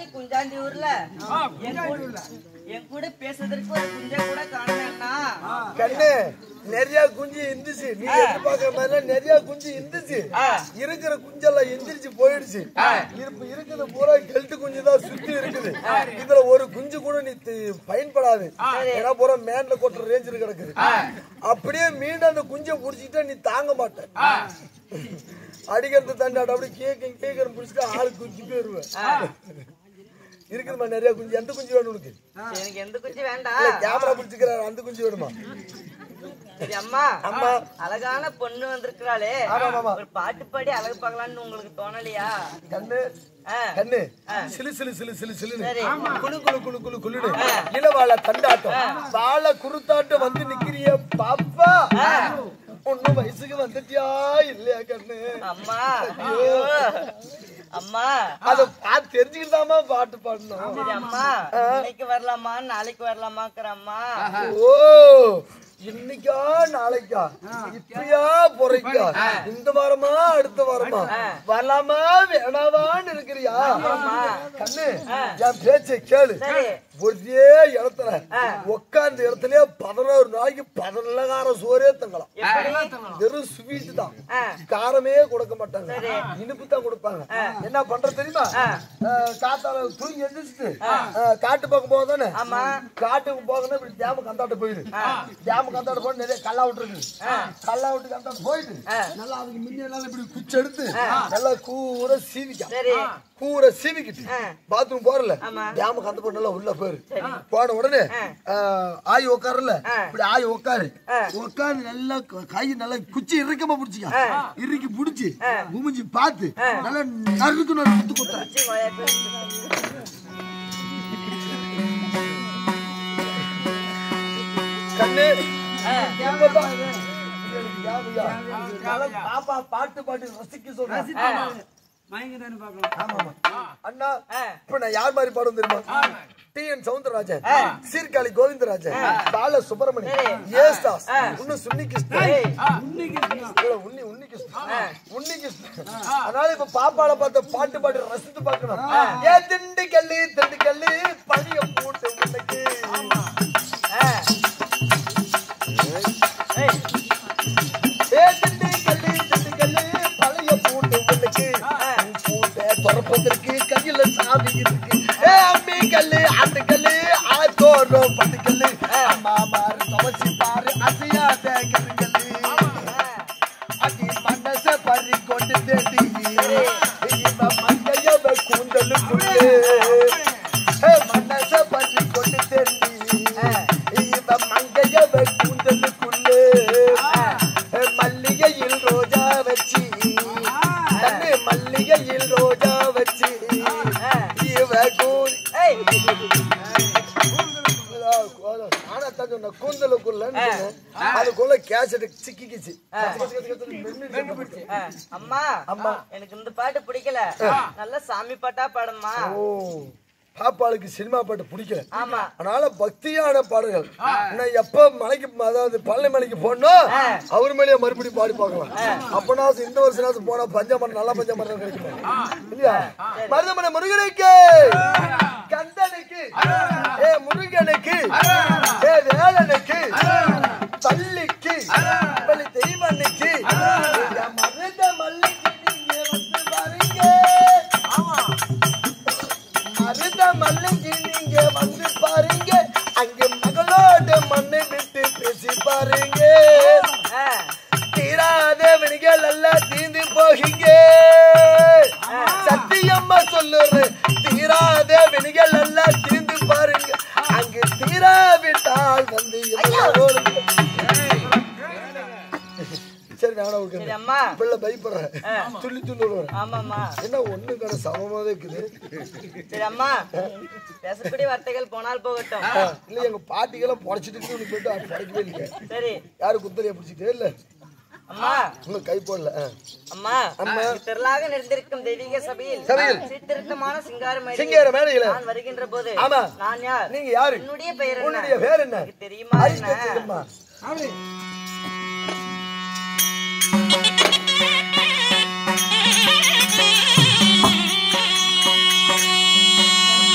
S5: குஞ்சாண்டி ஊர்ல என் கூட என் கூட பேசுறதுக்கு ஒரு குஞ்சா கூட காணுமேண்ணா
S2: கண்ணு நிறைய குஞ்சு இருந்துச்சு நீ எதிர்பார்க்கிற மாதிரி நிறைய குஞ்சு இருந்துச்சு இருக்கிற குஞ்செல்லாம் எந்திரிச்சு போயிடுச்சு இப்ப இருக்குது பூரா கெல்ட்டு குஞ்சு தான் சுத்தி இருக்குது இதுல ஒரு குஞ்சு கூட நீ தி- பயன்படாது ஏன்னா பூரா மேன்ல கொட்டுற ரேஞ்சில் கிடக்குது அப்படியே மீண்டும் அந்த குஞ்சை புடிச்சிட்டா நீ தாங்க மாட்ட அடிக்கிறது தண்டாட அப்படி கேக்க கேட்கற புடிச்சிட்டு ஆளு குஞ்சு போயிருவேன் இருக்குதுமா நிறைய குஞ்சு எந்த குஞ்சு வேணும் உனக்கு
S5: சரி, எனக்கு எந்த குஞ்சு வேண்டாம்
S2: கேமரா பிடிச்சிக்கிறாரு அந்த குஞ்சு வேணுமா
S5: சரி, அம்மா
S2: அம்மா.
S5: அழகான பொண்ணு வந்திருக்கிறாளே
S2: ஆமா, ஆமா.
S5: ஒரு பாட்டு பாடி அழகு பார்க்கலாம்னு உங்களுக்கு தோணலையா
S2: கண்ணு
S5: ஆ.
S2: கண்ணு சிலு சிலு சிலு சிலு சிலுன்னு
S5: சரி.
S2: குளு குளு குளு குளு குளுன்னு இளவாழ தண்டாட்டம் வாழ குருத்தாட்டம் வந்து நிக்கிறிய பாப்பா ஒன்னும் வயசுக்கு வந்துட்டியா இல்லையா கண்ணு
S5: அம்மா ஐயோ. அம்மா
S2: அத பார்த்து தெரிஞ்சுக்கிட்டாமா பாட்டு பாடணும்
S5: சரி அம்மா இன்னைக்கு வரலாமா நாளைக்கு வரலாமாங்கிற அம்மா
S2: ஓ இன்னைக்கா நாளைக்கா இப்பயா பொறைக்கா இந்த வாரமா அடுத்த வாரமா வரலாமா வேணாவான்னு இருக்கிறியா கண்ணு என் பேச்சை கேளு
S5: சரி.
S2: ஒரே இடத்துல உட்கார்ந்த இடத்துல பதினோரு நாளைக்கு பதினெல்லாம் சோறே தங்கலாம் வெறும் ஸ்வீட் தான்
S5: ஆ.
S2: காரமே கொடுக்க மாட்டாங்க இனிப்பு தான் கொடுப்பாங்க என்ன பண்ற தெரியுமா அஹ், காத்தால தூங்கி எந்திரிச்சிட்டு அஹ், காட்டு பக்கம் போதானே
S5: ஆமா.
S2: காட்டுக்கு போகணும் இப்படி டேமு கந்தாட்ட போயிடு டேமு கந்தாட்ட போய் நிறைய கல்லா விட்டு இருக்கு கல்லா விட்டு கந்தாட்ட போயிட்டு நல்லா அதுக்கு முன்னாடி இப்படி குச்சி எடுத்து நல்லா கூற சீவிக்கா
S5: சரி
S2: கூற சீவிக்கிட்டு பாத்ரூம் போறல டேமு கந்த போட்டு நல்லா உள்ள போயிரு போன உடனே அஹ், ஆய் உட்காருல இப்படி ஆய் உட்காரு உட்காரு நல்லா க- கை நல்லா குச்சி இறுக்கமா புடிச்சிக்க இறுக்கி புடிச்சு குமிஞ்சி பார்த்து நல்லா நறுக்கு நறுக்கு குத்துற
S5: சி, வாயாக்கு.
S2: கண்ணு இப்பப்பா. யாருயா? நல்லா பாப்பா பாட்டு பாட்டு ரசிக்க சொல்றேன்
S1: மயங்கிட்டான்னு பார்க்கலாம்
S2: ஆமாமா. அண்ணா இப்ப நான் யார் மாதிரி பாடும் தெரியுமா டி என் சவுந்தரராஜன் சீர்காழி கோவிந்தராஜன் பால சுப்பிரமணியன் ஏஸ்தாஸ் இன்னும் சுன்னி கிருஷ்ணன் இல்ல, உன்னி உன்னி கிருஷ்ணன் உன்னி கிருஷ்ணன் அதனால இப்ப பாப்பால பார்த்த பாட்டு பாடி ரசித்து பார்க்கணும் ஏ திண்டு கல்லு திண்டு கல்லு பழிய போட்டு உனக்கு ஏ திண்டு கல்லு திண்டு கல்லு பழைய பூட்டு உனக்கு உன் பூட்டை திறப்பதற்கு கையில சாவி இருக்கு ஏ அம்மி கல்லு ஆட்டு கல்லு ஆத்தோரம் பட்டு கல்லு அம்மா மாறு துவச்சி பாரு அசையாத கருங்கல்லு அடி மனச பறி கொண்டு தேடி இவ மங்கையவ கூந்தலுக்குள்ளே ஏ மனச பறி கொண்டு தேடி இவ மங்கையவ கூந்தலுக்குள்ளே ஏ மல்லிகையில் ரோஜா வச்சு கண்ணு மல்லிகையில் ரோஜா வச்சு இவ கூ-
S5: ஏய்,
S2: நானத்தான் சொன்னேன், கூந்தலுக்குள்ளன்னு சொன்னேன். அதுக்குள்ள கேசட் சிக்கிக்கிச்சு மென்னு போயிடுச்சு.
S5: ஆ, அம்மா
S2: அம்மா.
S5: எனக்கு இந்த பாட்டு பிடிக்கல நல்ல சாமி பாட்டா பாடுமா
S2: ஓ பாப்பாளுக்கு சினிமா பாட்டு பிடிக்கல
S5: ஆமா
S2: அதனால பக்தியான பாடல்கள் நான் எப்ப மலைக்கு அதாவது பழனி மலைக்கு போனோம் அவர் மேலேயே மறுபடியும் பாடி பார்க்கலாம் அப்பனா இந்த வருஷம் போனா பஞ்சமரம் நல்ல பஞ்சமரம் கிடைக்குமா இல்லையா மருதமனை முருகனுக்கு கந்தனுக்கு ஏ முருகனுக்கு ஏ வேலனுக்கு பள்ளிக்கு பள்ளி தெய்வனுக்கு மருத மல்லிக்கு நீங்க வந்து பாருங்க மருத மல்லிக்கு நீங்க வந்து பாருங்க அங்க மகளோட மண்ணை விட்டு பேசி பாருங்க
S5: ஆ,
S2: தீராத வினிகள் எல்லாம் தீந்து போகிங்க சத்தியம்மா சொல்லுறேன் தீராத வினிகள் எல்லாம் தீந்து பாருங்க அங்கு தீராவிட்டால் வந்து எவ்வளவு சரி வேணா
S5: சரி
S2: விட்டுருங்க
S5: அம்மா
S2: பிள்ளை பயப்படுறேன் துள்ளி துள்ளி விடுறேன்
S5: ஆமாம்மா
S2: என்ன ஒண்ணு கடை சமமாவே இருக்குது
S5: சரி அம்மா பேசக்கூடிய வார்த்தைகள் போனால் போகட்டும்
S2: இல்ல எங்க பாட்டிக்கெல்லாம் புடைச்சிட்டு இருக்கு, போயிட்டு அது புடைக்கவே இல்லைங்க
S5: சரி
S2: யாரு குத்தலையா பிடிச்சிட்டே இல்ல
S5: அம்மா
S2: உங்க கை போடல ஆ.
S5: அம்மா திரளாக நிறைந்திருக்கும் தெய்வீக சபையில்
S2: சபையில்.
S5: சீர்திருத்தமான சிங்கார மேடையில்
S2: சிங்கார மேடையில
S5: நான் வருகின்ற போது
S2: ஆமா.
S5: நான் யார்
S2: நீங்க யாரு
S5: என்னுடைய பெயர்
S2: உன்னுடைய
S5: என்ன
S2: பேர் என்ன
S5: எனக்கு தெரியுமா
S2: அறிக்கை
S5: என்ன
S2: தெரியுமா?
S4: ஆ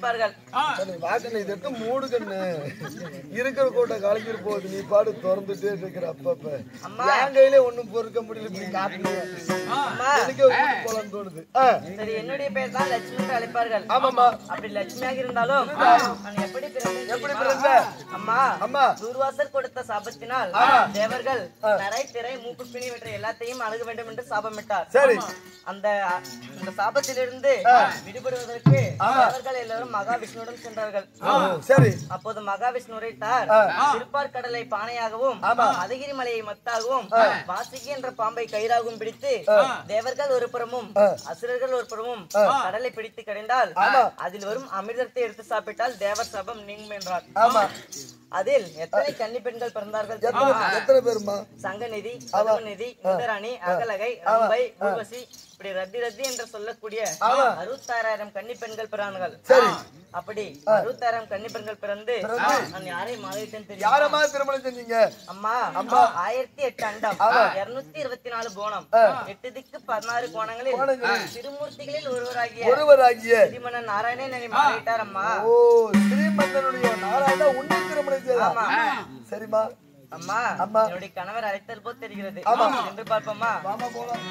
S5: அழைப்பார்கள்
S2: சரி வாக்கண்ணு இது எடுத்து மூடு கண்ணு இருக்கிற கோட்டை கலக்கிட்டு போகுது நீ பாடு திறந்துட்டே இருக்கிற அப்பப்ப
S5: அம்மா.
S2: என் கையில ஒண்ணும் பொறுக்க முடியல இப்படி காட்டுங்க
S5: அம்மா
S2: எனக்கே கூட்டு போலான்னு தோணுது ஆ,
S5: சரி என்னுடைய பேர் தான் லட்சுமி என்று அழைப்பார்கள்
S2: ஆமாம்மா
S5: அப்படி லட்சுமியாக இருந்தாலும் நான் எப்படி பிறந்தேன்
S2: எப்படி
S5: தெரியுமா?
S2: பிறந்த?
S5: அம்மா
S2: அம்மா.
S5: துர்வாசர் கொடுத்த சாபத்தினால் தேவர்கள் நரை திரை மூக்கு பிணி இவற்றை எல்லாத்தையும் அணுக வேண்டும் என்று சாபமிட்டார்
S2: சரி.
S5: அந்த அந்த சாபத்திலிருந்து விடுபடுவதற்கு தேவர்கள் எல்லாரும் மகாவிஷ்ணுவிடம் சென்றார்கள்
S2: ஓ, சரி
S5: அப்போது மகாவிஷ்ணு உரைத்தார் திருப்பார் கடலை பானையாகவும் அதகிரி மலையை மத்தாகவும் வாசுகி என்ற பாம்பை கயிறாகவும் பிடித்து தேவர்கள் ஒரு புறமும் அசுரர்கள் ஒரு புறமும் கடலை பிடித்து கடைந்தால் அதில் வரும் அமிர்தத்தை எடுத்து சாப்பிட்டால் தேவர் சாபம் நீங்கும் என்றார்
S2: ஆமா
S5: அதில் எத்தனை கன்னி பெண்கள் பிறந்தார்கள்
S2: எத்தனை
S5: தெரியுமா?
S2: எத்தனை பேருமா
S5: சங்கநிதி பதமநிதி இந்திராணி அகலகை ரம்பை ஊர்வசி இப்படி ரத்தி ரத்தி என்று சொல்லக்கூடிய அறுபத்தாறாயிரம் கன்னி பெண்கள் பிறந்தார்கள் அப்படி அறுபத்தாயிரம் கன்னி பெண்கள் பிறந்து நான் யாரை மாறிட்டேன் தெரியும்
S2: யாரம்மா திருமணம் செஞ்சீங்க
S5: அம்மா ஆயிரத்தி எட்டு அண்டம் இருநூத்தி இருபத்தி நாலு கோணம் எட்டு திக்கு பதினாறு கோணங்களில் திருமூர்த்திகளில் ஒருவராகிய
S2: ஒருவராகிய
S5: திருமணன் நாராயணன் என்னை மாறிட்டார் அம்மா
S2: ஓ ஸ்ரீமந்தனுடைய நாராயணா உன்னை திருமணம் செய்தா சரிம்மா
S5: அம்மா
S2: அம்மா.
S5: என்னுடைய கணவர் அழைத்தல் போல் தெரிகிறது
S2: ஆமா.
S5: என்று பார்ப்போமா
S2: வாமா போலாம்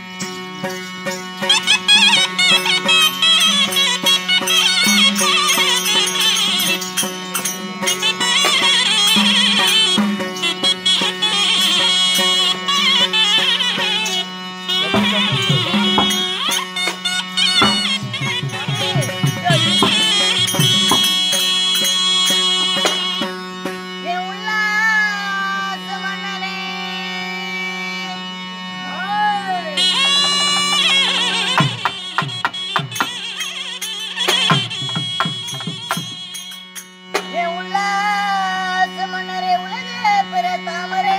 S4: என் உல்லாச மன்னனே என் உல்லாச மன்னரே உலக பிற தாமரே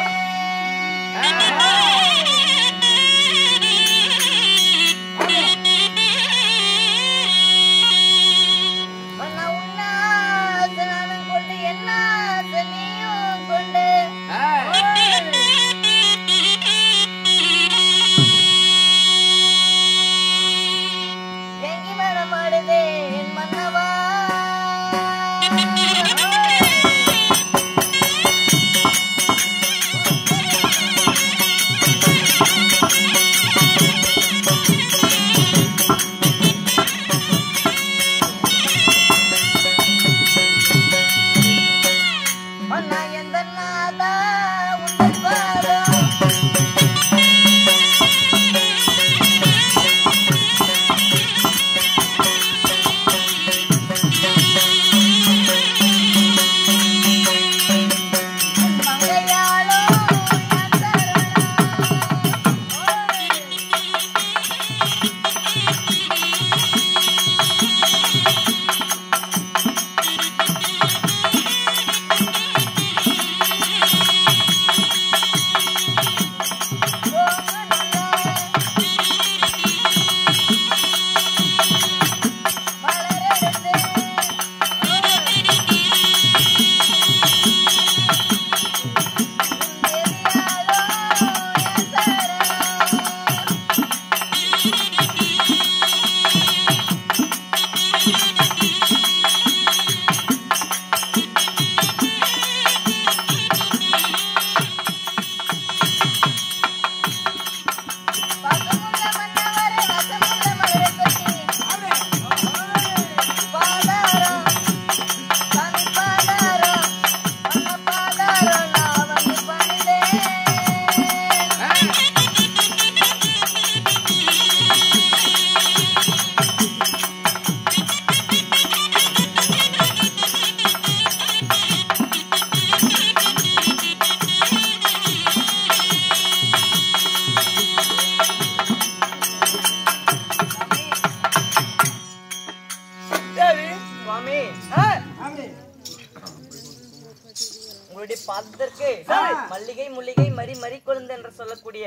S4: மன்னா உன்னாச நானும் கொண்டு என்னாச நீயும் கொண்டு எங்கி மரமாடுதே என் மன்னவா மன்னா எந்த நாதா உங்கள் பாதம் மங்கையாளோ என் சரணம் பசுமுள்ள மன்னவரே வசமுள்ள மலரை கொட்டி பாதாரம் சாமி பாதாரம் மன்ன பாதாரம் நான் வந்து பணிந்தேன்
S1: தேவி
S5: சுவாமி
S1: ஆ,
S5: உங்களுடைய பாதத்திற்கு மல்லிகை முல்லிகை மரி மரி கொழுந்து என்று சொல்லக்கூடிய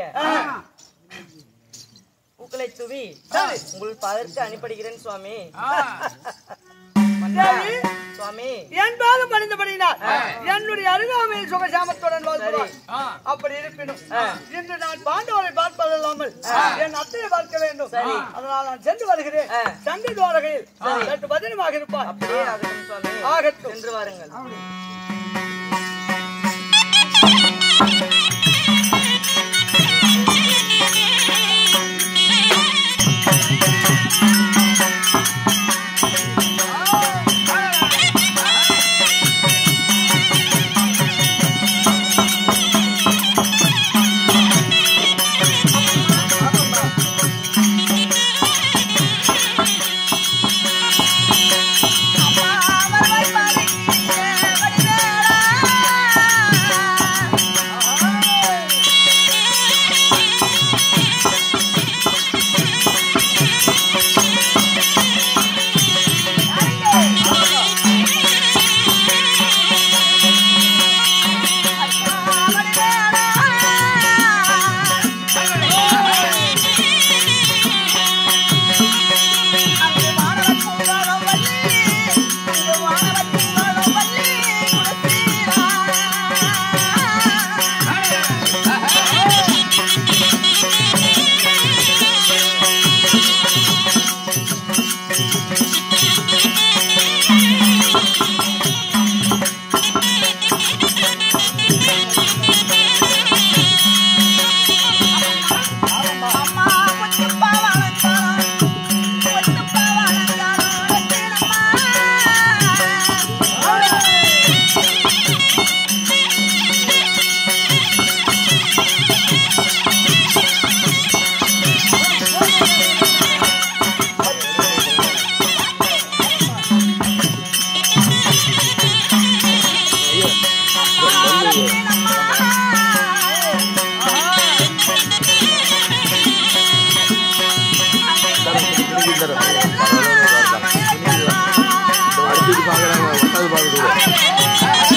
S5: பூக்களை தூவி உங்கள் பாதத்திற்கு அனுப்பிடுகிறேன் சுவாமி மன்னா,
S1: தேவி
S5: சுவாமி
S1: என் பாதம் பணிந்தபடியினால் என்னுடைய அருகாமையில் சுகசாமத்துடன் வாழ்கிறார் அப்படி இருப்பினும் இன்று நான் பாண்டவரை பார்ப்பதல்லாமல் என் அத்தையை பார்க்க வேண்டும்
S5: சரி.
S1: அதனால் நான் சென்று வருகிறேன்
S5: ஆ.
S1: சண்டை துவாரகையில் சற்று பதனமாக இருப்பார்
S5: அப்படியே ஆகட்டும் சுவாமி
S1: ஆகட்டும்.
S5: சென்று வாருங்கள்
S6: அடுத்தது பாக்குறாங்க ஒட்டாவது பாக்குறது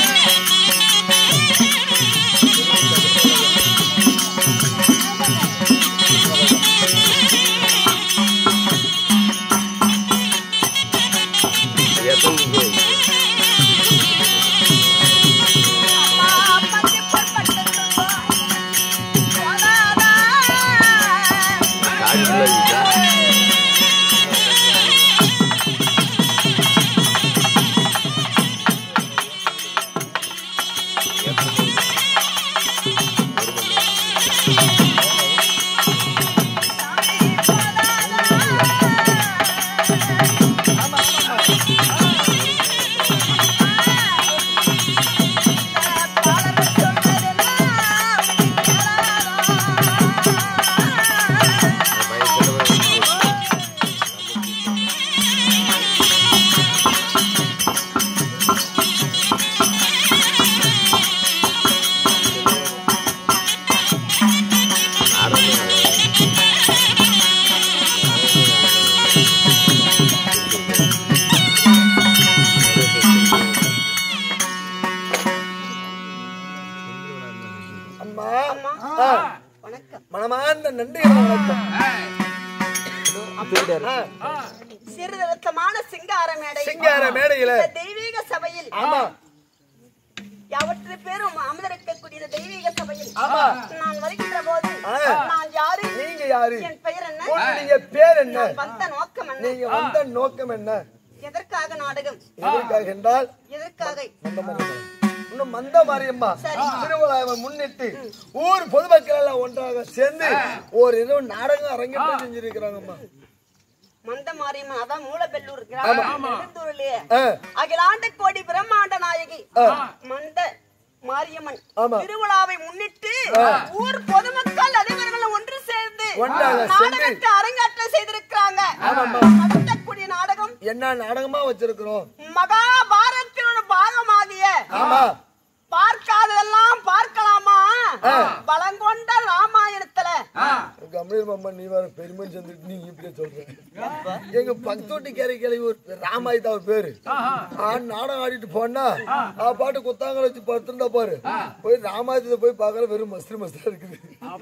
S2: அம்மா ஆ. மனமார்ந்த நன்றி வணக்கம் ஆ.
S7: சிறிதளத்தமான சிங்கார மேடை
S2: சிங்கார மேடையில
S7: இந்த தெய்வீக சபையில்
S2: ஆமா
S7: எவற்றை பேரும் அமர்ந்திருக்கக்கூடிய இந்த தெய்வீக சபையில்
S2: ஆமா.
S7: நான் வருகின்ற போது
S2: ஆ.
S7: நான் யாரு
S2: நீங்க யாரு
S7: என் பெயர் என்ன
S2: உங்களுடைய பேர் என்ன
S7: நான் வந்த நோக்கம் என்ன
S2: நீங்க வந்த நோக்கம் என்ன
S7: எதற்காக நாடகம்
S2: எதற்காக என்றால்
S7: எதற்காக
S2: இன்னும் மந்த மாரியம்மா
S7: சரி.
S2: திருவிழாவை முன்னிட்டு ஊர் பொதுமக்கள் எல்லாம் ஒன்றாக சேர்ந்து ஒரு இரவு நாடகம் அரங்கேற்றம் செஞ்சிருக்கிறாங்கம்மா
S7: மந்த மாரியம்மன் அதான் மூலபெல்லூர் கிராமம் நெடுந்தூரிலேயே
S2: ஆ.
S7: அகிலாண்ட கோடி பிரம்மாண்ட நாயகி மந்த மாரியம்மன்
S2: ஆமா.
S7: திருவிழாவை முன்னிட்டு ஊர் பொதுமக்கள் அனைவர்களும் ஒன்று சேர்ந்து
S2: ஒன்றாக சேர்ந்து.
S7: நாடகத்தை அரங்கேற்றம் செய்திருக்கிறாங்க நடத்தக்கூடிய நாடகம்
S2: என்ன நாடகமா வச்சிருக்கிறோம்
S7: மகாபாரத்தினோட பாகமாகிய
S2: ஆமா
S7: பார்க்காததெல்லாம் பார்க்கலாமா பலங்கொண்ட ராமாயணத்துல
S2: கம்பீர் மாமா நீ வேற பெருமை சேர்ந்துட்டு நீ இப்படியே சொல்ற எங்க பக்தோட்டி கேரை கிளவி ஒரு ராமாயிதா ஒரு பேரு ஆ நாடகம் ஆடிட்டு போனா ஆ பாட்டு குத்தாங்க வச்சு படுத்துட்டா பாரு போய் ராமாயணத்தை போய் பாக்குற வெறும் மஸ்திரி மஸ்தா இருக்குது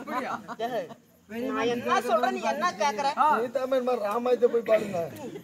S7: நான் என்ன சொல்றேன் நீ என்ன கேக்குற
S2: நீ தாமே இந்த மாதிரி ராமாயணத்தை போய் பாருங்க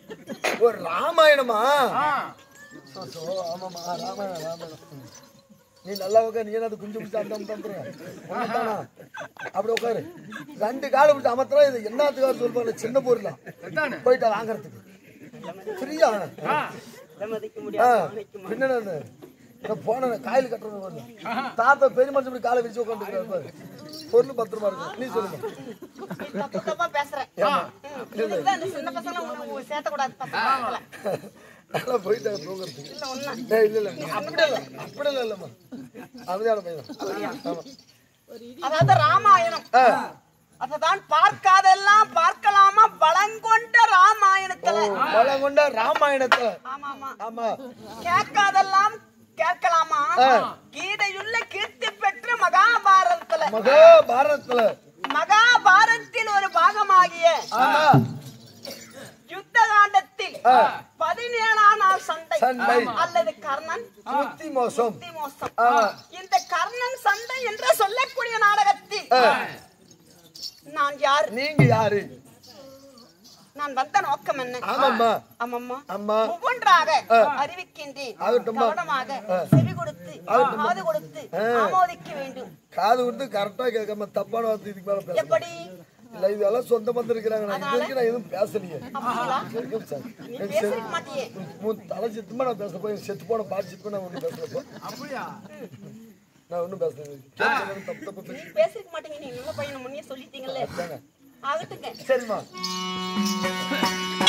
S2: ஒரு ராமாயணமா சோ, சோ, ஆமாமா ராமாயணம் ராமாயணம் நீ நல்லா உட்காரு நீ என்ன குஞ்சு பிடிச்சி அந்த தந்துருங்க ஒண்ணுதானா அப்படி உட்காரு ரெண்டு காலை விட்டு அமர்த்தா இது என்னத்துக்காக சொல்லுவாங்க சின்ன பொருளா போயிட்டா வாங்குறதுக்கு ஃப்ரீயா
S5: மதிக்க
S2: ஆ,
S5: முடியாது
S2: பின்ன என்ன? நான் போன காயில் கட்டுறது வரல தாத்தா பெரிய மனுஷன் இப்படி காலை வச்சு உட்காந்துருக்காரு பொருள் பத்து ரூபா இருக்கு நீ சொல்லுங்க
S7: நீ தப்பு தப்பா பேசுற ம். இதுக்குதான் இந்த சின்ன பசங்க உன்னை சேர்த்தக்கூடாது பசங்க
S2: நல்லா போயிட்டாங்க தூங்குறதுக்கு ஏய், இல்ல இல்ல அப்படி இல்ல அப்படி இல்ல இல்லம்மா அமைதியான பையன் ஆமா
S7: அதாவது ராமாயணம் அததான் பார்க்காதெல்லாம் பார்க்கலாமா பலங்கொண்ட ராமாயணத்துல
S2: பலம் கொண்ட ராமாயணத்துல
S7: ஆமா ஆமா
S2: ஆமா
S7: கேட்காதெல்லாம் கேட்கலாமா கீதையுள்ள கீர்த்தி பெற்ற மகாபாரதத்துல
S2: மகாபாரதத்துல
S7: மகாபாரத்தில் ஒரு பாகமாகிய
S2: ஆமா
S7: யுத்த காண்டத்தில் பதினேழாம் நாள் சண்டை
S2: சண்டை.
S7: அல்லது கர்ணன்
S2: சுத்தி மோசம்
S7: புத்தி மோசம்
S2: ஆ.
S7: இந்த கர்ணன் சண்டை என்று சொல்லக்கூடிய நாடகத்தில் நான் யார்
S2: நீங்க யாரு
S7: நான் வந்த நோக்கம் என்ன
S2: ஆமாம்மா
S7: ஆமாம்மா
S2: அம்மா
S7: ஒவ்வொன்றாக அறிவிக்கின்றேன்
S2: ஆகட்டும்மா.
S7: கவனமாக செவி கொடுத்து காது கொடுத்து ஆமோதிக்க வேண்டும்
S2: காது கொடுத்து கரெக்டா கேட்காம தப்பான வார்த்தை இதுக்கு மேல பேச
S7: எப்படி
S2: இல்ல இதெல்லாம் சொந்த பந்தம் இருக்கிறாங்க நான் இது வரைக்கும் நான் எதுவும் பேசலையே
S7: அப்படிங்களா
S2: இருக்கும் சார்.
S7: நீ
S2: எனக்கு
S7: பேசிருக்க
S2: செத்து-
S7: மாட்டியே
S2: உன் தலை சித்தமா நான் பேச போய் செத்து போன பாட்டு சித்து நான் ஒன்றும் பேசலப்போ நான் ஒன்றும் பேசல கேட்கறது தப்பு தப்பு
S7: நீ
S2: பேசி
S7: பேசிருக்க மாட்டீங்க நீ நல்ல பையனை முன்னே சொல்லிட்டீங்கல்ல ஆகட்டுங்க
S2: சரிம்மா